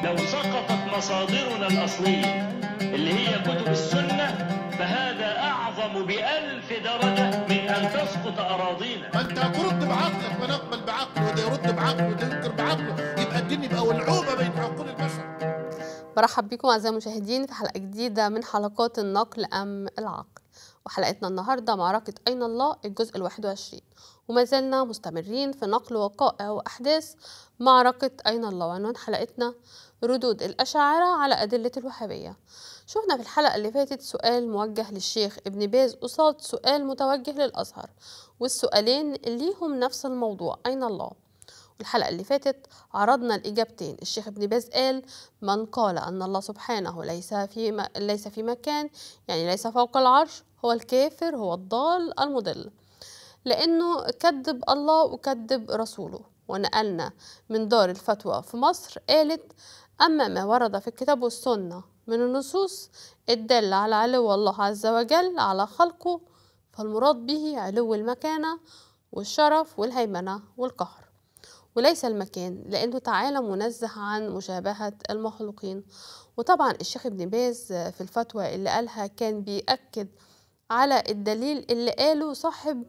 لو سقطت مصادرنا الأصلية اللي هي كتب السنة فهذا أعظم بألف درجة من أن تسقط أراضينا ما انت هترد بعقلك ما نقبل بعقله وده يرد بعقله وده ينكر بعقله يبقى الدين يبقى ولعوبه بين عقول البشر برحب بكم أعزائي المشاهدين في حلقة جديدة من حلقات النقل أم العقل وحلقتنا النهاردة معركة أين الله الجزء الواحد وعشرين وما زلنا مستمرين في نقل وقائع وأحداث معركة أين الله وعنوان حلقتنا ردود الأشاعرة على أدلة الوهابية شفنا في الحلقة اللي فاتت سؤال موجه للشيخ ابن باز قصاد سؤال متوجه للأزهر والسؤالين ليهم نفس الموضوع أين الله الحلقة اللي فاتت عرضنا الإجابتين الشيخ ابن باز قال من قال أن الله سبحانه ليس في م... ليس في مكان يعني ليس فوق العرش هو الكافر هو الضال المضل لأنه كذب الله وكذب رسوله ونقلنا من دار الفتوى في مصر قالت أما ما ورد في الكتاب والسنة من النصوص الدالة على علو الله عز وجل على خلقه فالمراد به علو المكانة والشرف والهيمنة والقهر وليس المكان لأنه تعالى منزه عن مشابهة المخلوقين وطبعا الشيخ ابن باز في الفتوى اللي قالها كان بيأكد على الدليل اللي قاله صاحب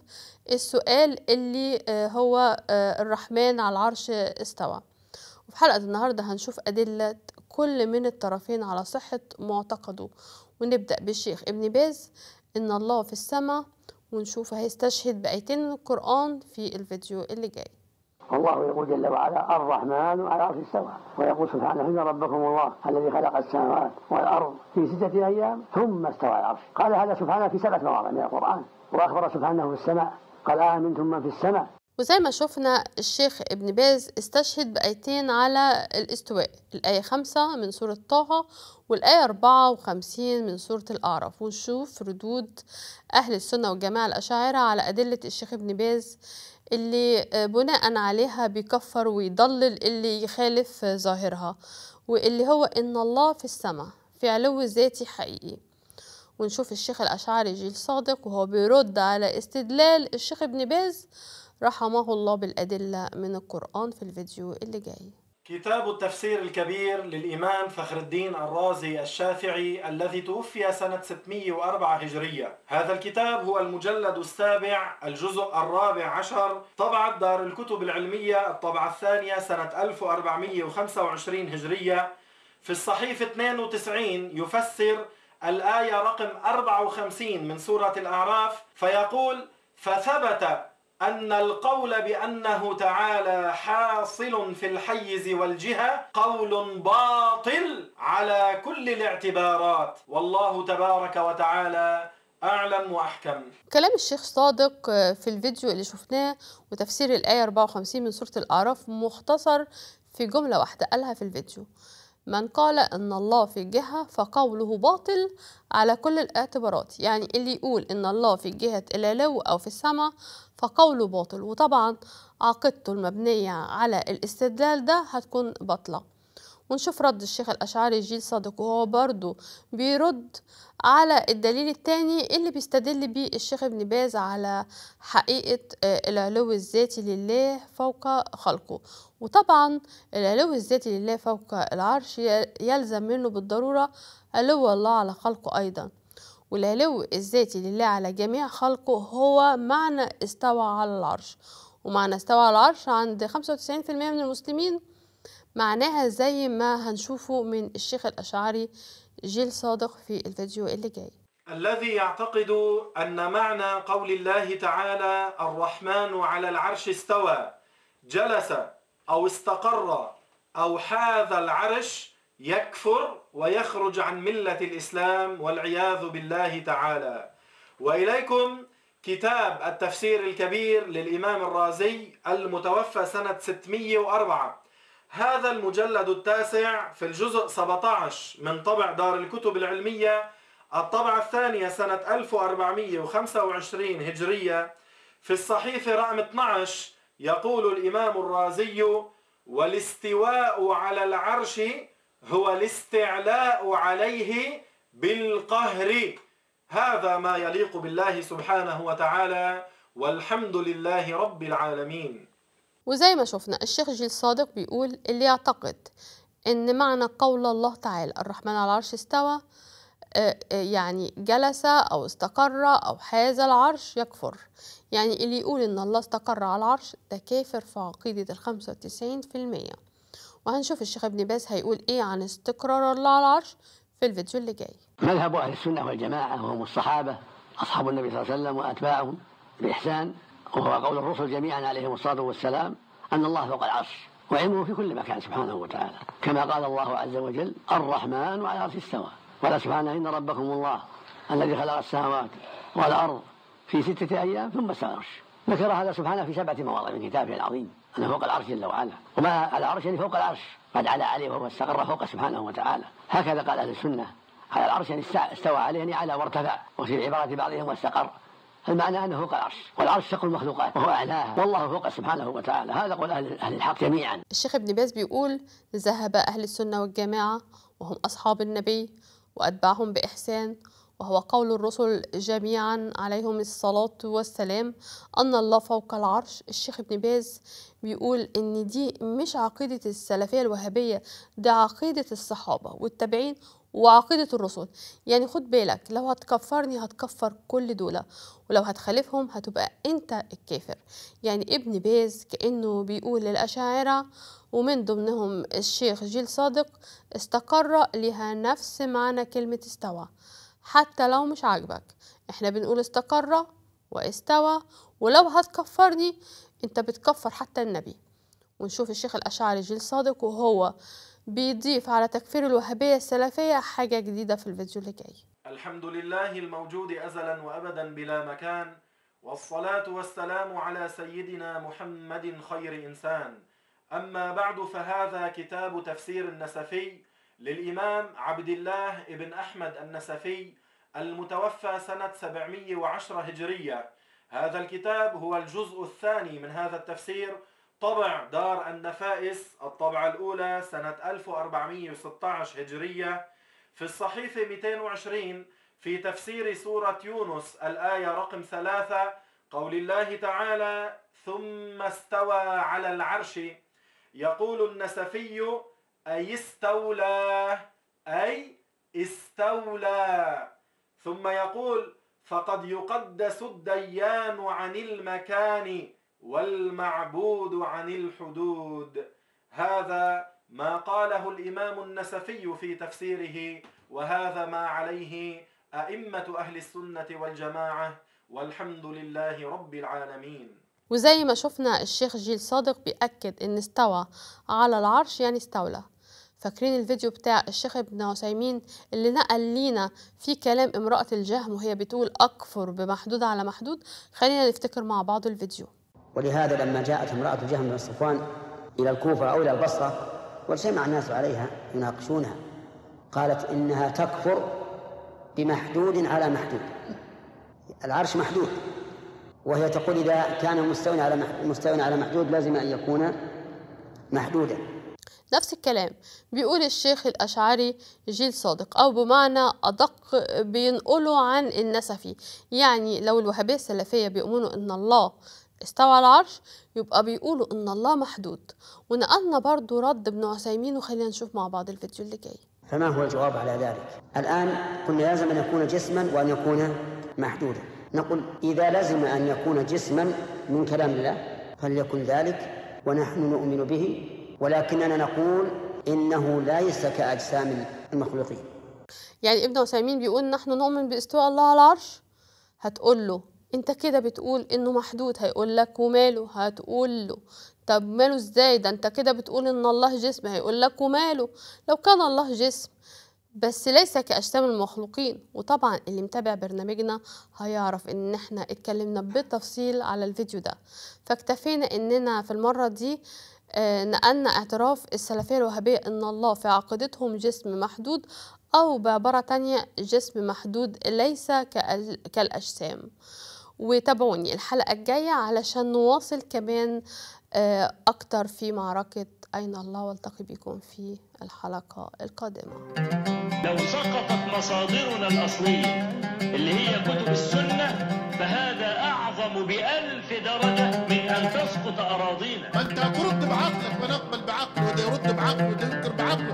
السؤال اللي هو الرحمن على العرش استوى وفي حلقة النهاردة هنشوف أدلة كل من الطرفين على صحة معتقده ونبدأ بالشيخ ابن باز إن الله في السماء ونشوف هيستشهد بآيتين من القرآن في الفيديو اللي جاي والله يقول جل وعلا الرحمن على العرش استوى ويقول سبحانه ان ربكم الله الذي خلق السماوات والارض في سته ايام ثم استوى على العرش قال هذا سبحانه في سبعه مواضع من القران واخبر سبحانه في السماء قال امنتم من في السماء وزي ما شفنا الشيخ ابن باز استشهد بآيتين على الاستواء الآية خمسة من سورة طه والآية أربعة وخمسين من سورة الأعراف ونشوف ردود أهل السنة والجماعة الأشاعرة على أدلة الشيخ ابن باز اللي بناء عليها بيكفر ويضلل اللي يخالف ظاهرها واللي هو إن الله في السماء في علو ذاتي حقيقي ونشوف الشيخ الأشعري جيل صادق وهو بيرد على استدلال الشيخ ابن باز رحمه الله بالأدلة من القرآن في الفيديو اللي جاي كتاب التفسير الكبير للإمام فخر الدين الرازي الشافعي الذي توفي سنة 604 هجرية هذا الكتاب هو المجلد السابع الجزء الرابع عشر طبعة دار الكتب العلمية الطبعة الثانية سنة 1425 هجرية في الصحيفة 92 يفسر الآية رقم 54 من سورة الأعراف فيقول فثبت أن القول بأنه تعالى حاصل في الحيز والجهة قول باطل على كل الاعتبارات والله تبارك وتعالى أعلم وأحكم كلام الشيخ صادق في الفيديو اللي شفناه وتفسير الآية 54 من سورة الأعراف مختصر في جملة واحدة قالها في الفيديو من قال ان الله في جهة فقوله باطل على كل الاعتبارات يعني اللي يقول ان الله في جهة العلو او في السماء فقوله باطل وطبعا عقيدته المبنية على الاستدلال ده هتكون باطلة ونشوف رد الشيخ الأشعري جيل صادق وهو برضو بيرد على الدليل التاني اللي بيستدل بيه الشيخ ابن باز على حقيقة العلو الذاتي لله فوق خلقه وطبعا العلو الذاتي لله فوق العرش يلزم منه بالضرورة علو الله على خلقه أيضا والعلو الذاتي لله على جميع خلقه هو معنى استوى على العرش ومعنى استوى على العرش عند 95% من المسلمين معناها زي ما هنشوفه من الشيخ الأشعري جيل صادق في الفيديو اللي جاي الذي يعتقد أن معنى قول الله تعالى الرحمن على العرش استوى جلس أو استقر أو حاذ العرش يكفر ويخرج عن ملة الإسلام والعياذ بالله تعالى وإليكم كتاب التفسير الكبير للإمام الرازي المتوفى سنة 604 هذا المجلد التاسع في الجزء 17 من طبع دار الكتب العلمية الطبعة الثانية سنة 1425 هجرية في الصحيفة رقم 12 يقول الإمام الرازي والاستواء على العرش هو الاستعلاء عليه بالقهر هذا ما يليق بالله سبحانه وتعالى والحمد لله رب العالمين وزي ما شفنا الشيخ جيل صادق بيقول اللي يعتقد إن معنى قول الله تعالى الرحمن على العرش استوى آه، آه، يعني جلس أو استقر أو حاز العرش يكفر يعني اللي يقول إن الله استقر على العرش ده كافر في عقيدة الخمسة وتسعين في المية وهنشوف الشيخ ابن باز هيقول إيه عن استقرار الله على العرش في الفيديو اللي جاي مذهب أهل السنة والجماعة وهم الصحابة أصحاب النبي صلى الله عليه وسلم وأتباعهم بإحسان وهو قول الرسل جميعا عليهم الصلاة والسلام أن الله فوق العرش وعلمه في كل مكان سبحانه وتعالى كما قال الله عز وجل الرحمن وعلى العرش استوى قال سبحانه إن ربكم الله الذي خلق السماوات والأرض في ستة أيام ثم استوى العرش ذكر هذا سبحانه في سبعة مواضع من كتابه العظيم أنه فوق العرش جل وعلا وما على العرش يعني فوق العرش قد علا عليه وهو استقر فوق سبحانه وتعالى هكذا قال أهل السنة على العرش يعني استوى عليه يعني على وارتفع وفي عبارة بعضهم واستقر المعنى أنه فوق العرش والعرش سقف المخلوقات وهو أعلاها والله فوق سبحانه وتعالى هذا قول أهل أهل الحق جميعا الشيخ ابن باز بيقول ذهب أهل السنة والجماعة وهم أصحاب النبي وأتباعهم بإحسان وهو قول الرسل جميعا عليهم الصلاة والسلام أن الله فوق العرش الشيخ ابن باز بيقول إن دي مش عقيدة السلفية الوهابية ده عقيدة الصحابة والتابعين وعقيدة الرسل يعني خد بالك لو هتكفرني هتكفر كل دول ولو هتخالفهم هتبقى انت الكافر يعني ابن باز كأنه بيقول للأشاعرة ومن ضمنهم الشيخ جيل صادق استقر لها نفس معنى كلمة استوى حتى لو مش عاجبك احنا بنقول استقر واستوى ولو هتكفرني انت بتكفر حتى النبي ونشوف الشيخ الأشعري جيل صادق وهو بيضيف على تكفير الوهابية السلفية حاجة جديدة في الفيديو اللي جاي الحمد لله الموجود أزلا وأبدا بلا مكان والصلاة والسلام على سيدنا محمد خير إنسان أما بعد فهذا كتاب تفسير النسفي للإمام عبد الله بن أحمد النسفي المتوفى سنة 710 هجرية هذا الكتاب هو الجزء الثاني من هذا التفسير طبع دار النفائس الطبعة الأولى سنة 1416 هجرية في الصحيفة 220 في تفسير سورة يونس الآية رقم ثلاثة قول الله تعالى ثم استوى على العرش يقول النسفي أي استولى أي استولى ثم يقول فقد يقدس الديان عن المكان والمعبود عن الحدود هذا ما قاله الإمام النسفي في تفسيره وهذا ما عليه أئمة أهل السنة والجماعة والحمد لله رب العالمين وزي ما شفنا الشيخ جيل صادق بيأكد إن استوى على العرش يعني استولى فاكرين الفيديو بتاع الشيخ ابن عثيمين اللي نقل لينا في كلام امرأة الجهم وهي بتقول أكفر بمحدود على محدود خلينا نفتكر مع بعض الفيديو ولهذا لما جاءت امرأة جهم بن صفوان إلى الكوفة أو إلى البصرة واجتمع الناس عليها يناقشونها قالت إنها تكفر بمحدود على محدود العرش محدود وهي تقول إذا كان مستوى على مستوى على محدود لازم أن يكون محدودا نفس الكلام بيقول الشيخ الأشعري جيل صادق أو بمعنى أدق بينقلوا عن النسفي يعني لو الوهابية السلفية بيؤمنوا إن الله استوى على العرش يبقى بيقولوا إن الله محدود ونقلنا برضو رد ابن عثيمين وخلينا نشوف مع بعض الفيديو اللي جاي فما هو الجواب على ذلك الآن قلنا لازم أن يكون جسما وأن يكون محدودا نقول إذا لزم أن يكون جسما من كلام الله فليكن ذلك ونحن نؤمن به ولكننا نقول إنه ليس كأجسام المخلوقين يعني ابن عثيمين بيقول نحن نؤمن باستواء الله على العرش هتقول له انت كده بتقول انه محدود هيقول لك وماله هتقول له طب ماله ازاي ده انت كده بتقول ان الله جسم هيقول لك وماله لو كان الله جسم بس ليس كأجسام المخلوقين وطبعا اللي متابع برنامجنا هيعرف ان احنا اتكلمنا بالتفصيل على الفيديو ده فاكتفينا اننا في المرة دي آه، نقلنا اعتراف السلفية الوهابية ان الله في عقيدتهم جسم محدود او بعبارة تانية جسم محدود ليس كالأجسام وتابعوني الحلقة الجاية علشان نواصل كمان آه، أكتر في معركة أين الله والتقي بكم في الحلقة القادمة لو سقطت مصادرنا الأصلية اللي هي كتب السنة فهذا أعظم بألف درجة من أن تسقط أراضينا ما انت ترد بعقلك ونقبل بعقله وده يرد بعقله وده ينكر بعقله